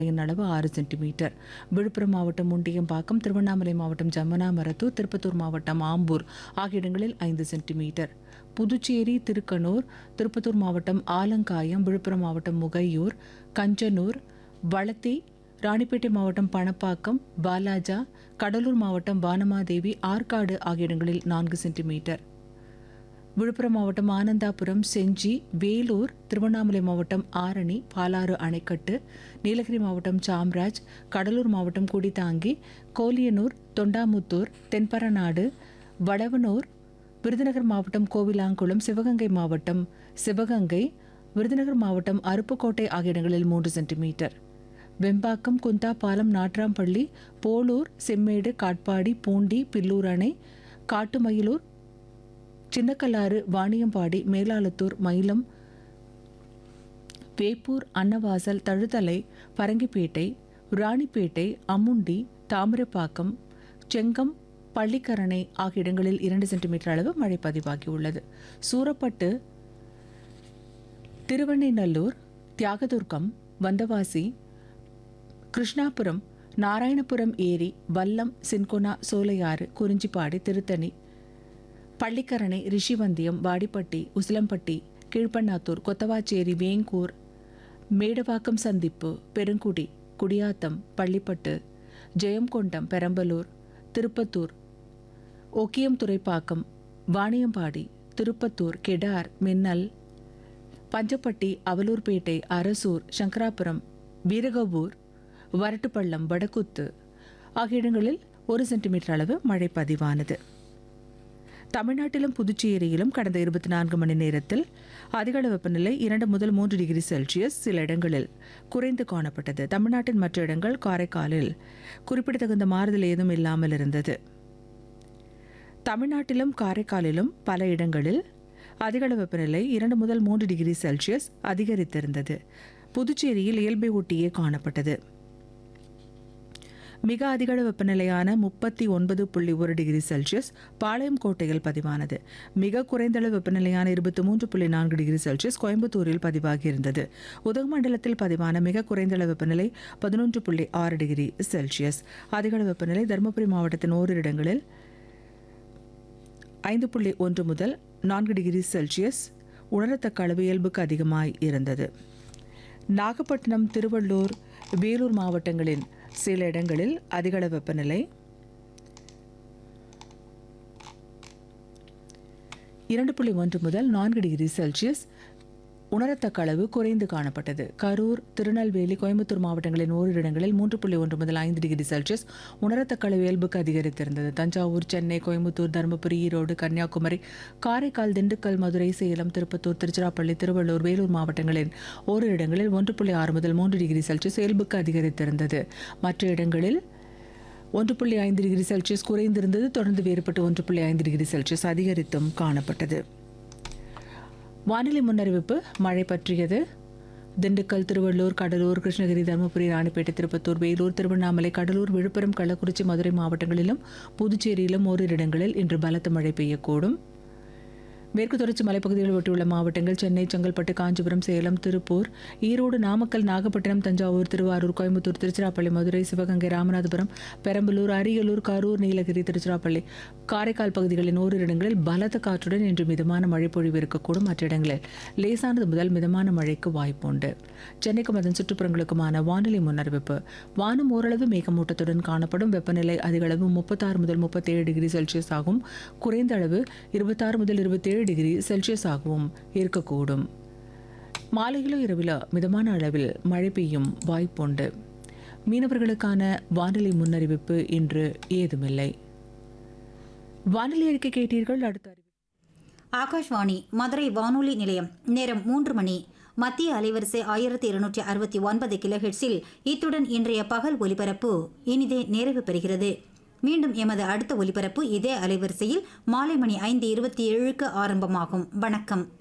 மழையின் அளவு ஆறு சென்டிமீட்டர் விழுப்புரம் மாவட்டம் முண்டியம்பாக்கம் திருவண்ணாமலை மாவட்டம் ஜமுனா மரத்தூர் திருப்பத்தூர் மாவட்டம் ஆம்பூர் ஆகிய இடங்களில் ஐந்து சென்டிமீட்டர் புதுச்சேரி திருக்கனூர் திருப்பத்தூர் மாவட்டம் ஆலங்காயம் விழுப்புரம் மாவட்டம் முகையூர் கஞ்சனூர் வளத்தி ராணிப்பேட்டை மாவட்டம் பணப்பாக்கம் பாலாஜா கடலூர் மாவட்டம் வானமாதேவி ஆற்காடு ஆகிய இடங்களில் நான்கு சென்டிமீட்டர் விழுப்புரம் மாவட்டம் ஆனந்தாபுரம் செஞ்சி வேலூர் திருவண்ணாமலை மாவட்டம் ஆரணி பாலாறு அணைக்கட்டு நீலகிரி மாவட்டம் சாம்ராஜ் கடலூர் மாவட்டம் குடிதாங்கி கோலியனூர் தொண்டாமுத்தூர் தென்பரநாடு வடவனூர் விருதுநகர் மாவட்டம் கோவிலாங்குளம் சிவகங்கை மாவட்டம் சிவகங்கை விருதுநகர் மாவட்டம் அருப்புக்கோட்டை ஆகிய இடங்களில் மூன்று சென்டிமீட்டர் வெம்பாக்கம் குந்தாபாலம் நாட்ராம்பள்ளி போலூர் செம்மேடு காட்பாடி பூண்டி பில்லூர் அணை காட்டுமயிலூர் சின்னக்கல்லாறு வாணியம்பாடி மேலாளத்தூர் மயிலம் வேப்பூர் அன்னவாசல் தழுதலை பரங்கிப்பேட்டை ராணிப்பேட்டை அம்முண்டி தாமிரப்பாக்கம் செங்கம் பள்ளிக்கரணை ஆகிய இடங்களில் இரண்டு சென்டிமீட்டர் அளவு மழை பதிவாகியுள்ளது சூரப்பட்டு திருவண்ணைநல்லூர் தியாகதுர்கம் வந்தவாசி கிருஷ்ணாபுரம் நாராயணபுரம் ஏரி வல்லம் சின்கொனா சோலையாறு குறிஞ்சிப்பாடி திருத்தணி பள்ளிக்கரணை ரிஷிவந்தியம் வாடிப்பட்டி உசிலம்பட்டி கீழ்பண்ணாத்தூர் கொத்தவாச்சேரி வேங்கூர் மேடவாக்கம் சந்திப்பு பெருங்குடி குடியாத்தம் பள்ளிப்பட்டு ஜெயங்கொண்டம் பெரம்பலூர் திருப்பத்தூர் ஒக்கியம் துறைப்பாக்கம் வாணியம்பாடி திருப்பத்தூர் கெடார் மின்னல் பஞ்சப்பட்டி அவலூர்பேட்டை அரசூர் சங்கராபுரம் வீரகவூர் வரட்டுப்பள்ளம் வடக்குத்து ஆகிய இடங்களில் ஒரு சென்டிமீட்டர் அளவு மழை பதிவானது தமிழ்நாட்டிலும் புதுச்சேரியிலும் கடந்த இருபத்தி நான்கு மணி நேரத்தில் அதிகள வெப்பநிலை இரண்டு முதல் மூன்று டிகிரி செல்சியஸ் சில இடங்களில் குறைந்து காணப்பட்டது தமிழ்நாட்டின் மற்ற இடங்கள் காரைக்காலில் குறிப்பிடத்தகுந்த மாறுதல் ஏதும் இல்லாமல் இருந்தது தமிழ்நாட்டிலும் காரைக்காலிலும் பல இடங்களில் அதிகள வெப்பநிலை இரண்டு முதல் மூன்று டிகிரி செல்சியஸ் அதிகரித்திருந்தது புதுச்சேரியில் இயல்பை ஒட்டியே காணப்பட்டது மிக அதிகள வெப்பநிலையான முப்பத்தி ஒன்பது புள்ளி ஒரு டிகிரி செல்சியஸ் பாளையம் கோட்டையில் பதிவானது மிக குறைந்த அளவு வெப்பநிலையான இருபத்தி மூன்று புள்ளி நான்கு டிகிரி செல்சியஸ் கோயம்புத்தூரில் பதிவாகியிருந்தது உதகமண்டலத்தில் பதிவான மிக குறைந்த அளவு வெப்பநிலை பதினொன்று புள்ளி ஆறு டிகிரி செல்சியஸ் அதிகள வெப்பநிலை தருமபுரி மாவட்டத்தின் ஓரிரு இடங்களில் ஐந்து புள்ளி ஒன்று முதல் நான்கு டிகிரி செல்சியஸ் உணரத்தக்க அளவு இயல்புக்கு அதிகமாய் இருந்தது நாகப்பட்டினம் திருவள்ளூர் வேலூர் மாவட்டங்களின் சில இடங்களில் அதிகள வெப்பநிலை இரண்டு புள்ளி ஒன்று முதல் நான்கு டிகிரி செல்சியஸ் உணரத்தக்க அளவு குறைந்து காணப்பட்டது கரூர் திருநெல்வேலி கோயம்புத்தூர் மாவட்டங்களின் ஓரிரு இடங்களில் மூன்று புள்ளி ஒன்று முதல் ஐந்து டிகிரி செல்சியஸ் உணரத்தக்க அளவு இயல்புக்கு அதிகரித்திருந்தது தஞ்சாவூர் சென்னை கோயம்புத்தூர் தருமபுரி ஈரோடு கன்னியாகுமரி காரைக்கால் திண்டுக்கல் மதுரை சேலம் திருப்பத்தூர் திருச்சிராப்பள்ளி திருவள்ளூர் வேலூர் மாவட்டங்களின் ஓரிரு இடங்களில் ஒன்று புள்ளி ஆறு முதல் மூன்று டிகிரி செல்சியஸ் இயல்புக்கு அதிகரித்திருந்தது மற்ற இடங்களில் ஒன்று புள்ளி ஐந்து டிகிரி செல்சியஸ் குறைந்திருந்தது தொடர்ந்து வேறுபட்டு ஒன்று புள்ளி ஐந்து டிகிரி செல்சியஸ் அதிகரித்தும் காணப்பட்டது வானிலை முன்னறிவிப்பு மழை பற்றியது திண்டுக்கல் திருவள்ளூர் கடலூர் கிருஷ்ணகிரி தருமபுரி ராணிப்பேட்டை திருப்பத்தூர் வேலூர் திருவண்ணாமலை கடலூர் விழுப்புரம் கள்ளக்குறிச்சி மதுரை மாவட்டங்களிலும் புதுச்சேரியிலும் ஓரிரு இடங்களில் இன்று பலத்த மழை பெய்யக்கூடும் மேற்கு தொடர்ச்சி மலைப்பகுதிகளை ஒட்டியுள்ள மாவட்டங்கள் சென்னை செங்கல்பட்டு காஞ்சிபுரம் சேலம் திருப்பூர் ஈரோடு நாமக்கல் நாகப்பட்டினம் தஞ்சாவூர் திருவாரூர் கோயம்புத்தூர் திருச்சிராப்பள்ளி மதுரை சிவகங்கை ராமநாதபுரம் பெரம்பலூர் அரியலூர் கரூர் நீலகிரி திருச்சிராப்பள்ளி காரைக்கால் பகுதிகளின் ஓரிரு இடங்களில் பலத்த காற்றுடன் இன்று மிதமான மழை பொழிவு இருக்கக்கூடும் மற்ற இடங்களில் லேசானது முதல் மிதமான மழைக்கு வாய்ப்புண்டு சென்னைக்கும் அதன் சுற்றுப்புறங்களுக்குமான வானிலை முன்னறிவிப்பு வானம் ஓரளவு மேகமூட்டத்துடன் காணப்படும் வெப்பநிலை அதிகளவு முப்பத்தாறு முதல் முப்பத்தேழு டிகிரி செல்சியஸ் ஆகும் குறைந்த அளவு இருபத்தாறு முதல் இருபத்தேழு டிகிரி செல்சியஸ் ஆகவும் இருக்கக்கூடும் மாலையிலோ இரவிலோ மிதமான அளவில் மழை பெய்யும் வாய்ப்புண்டு மீனவர்களுக்கான வானிலை முன்னறிவிப்பு இன்று ஏதுமில்லை வானிலை அறிக்கை கேட்டீர்கள் அடுத்த அறிவிப்பு ஆகாஷ்வாணி மதுரை வானொலி நிலையம் நேரம் மூன்று மணி மத்திய அலைவரிசை ஆயிரத்தி இருநூற்றி அறுபத்தி ஒன்பது கிலோஹெட்ஸில் இத்துடன் இன்றைய பகல் ஒலிபரப்பு இனிதே நிறைவு பெறுகிறது மீண்டும் எமது அடுத்த ஒலிபரப்பு இதே அலைவரிசையில் மாலை மணி ஐந்து இருபத்தி ஏழுக்கு ஆரம்பமாகும் வணக்கம்